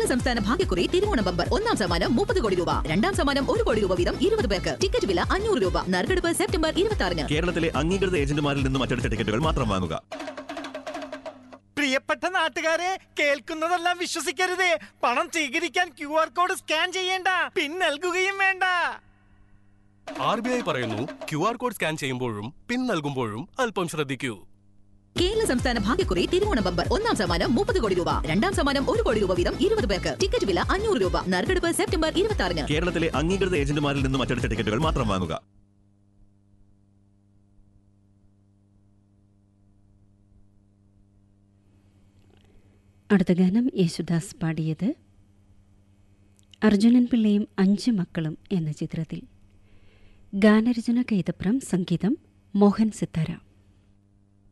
സംസ്ഥാന ഭാഗ്യക്കുറി തിരുവോണ ബമ്പർ ഒന്നാം സമ്മാനം മുപ്പത് കോടി രൂപ രണ്ടാം സമ്മാനം ഒരു കോടി രൂപ വീതം ഇരുപത് പേർക്ക് ടിക്കറ്റ് വില അഞ്ഞൂറ് രൂപ നറുക്കെടുപ്പ് സെപ്റ്റംബർ ഇരുപത്തി ആറിന് കേരളത്തിലെ അംഗീകൃത ഏജന്റുമാരിൽ നിന്നും അച്ചടിച്ച ടിക്കറ്റുകൾ മാത്രം വാങ്ങുക പ്രിയപ്പെട്ട നാട്ടുകാരെ കേൾക്കുന്നതെല്ലാം വിശ്വസിക്കരുത് പണം സ്വീകരിക്കാൻ ക്യു ആർ കോഡ് സ്കാൻ ചെയ്യേണ്ട പിൻ നൽകുകയും വേണ്ട ആർ ബി ഐ പറയുന്നു ക്യു ആർ കോഡ് സ്കാൻ ചെയ്യുമ്പോഴും പിൻ നൽകുമ്പോഴും അല്പം ശ്രദ്ധിക്കൂ കേരള സംസ്ഥാന ഭാഗ്യക്കുറി തിരുവോണ ബമ്പർ ഒന്നാം സമ്മാനം മുപ്പത് കോടി രൂപ രണ്ടാം സമ്മാനം ഒരു കോടി രൂപ വീതം ഇരുപത് പേർക്ക് ടിക്കറ്റ് വില അഞ്ഞൂറ് രൂപ നറുക്കെടുപ്പ് സെപ്റ്റംബർ ഇരുപത്തി ആറിന് കേരളത്തിലെ അംഗീകൃത ഏജന്റുമാരിൽ നിന്നും അച്ചടിച്ച ടിക്കറ്റുകൾ മാത്രം വാങ്ങുക അടുത്ത ഗാനം യേശുദാസ് പാടിയത് അർജുനൻ പിള്ളയും അഞ്ച് മക്കളും എന്ന ചിത്രത്തിൽ ഗാനരചന കൈതപ്രം സംഗീതം മോഹൻ സിത്താര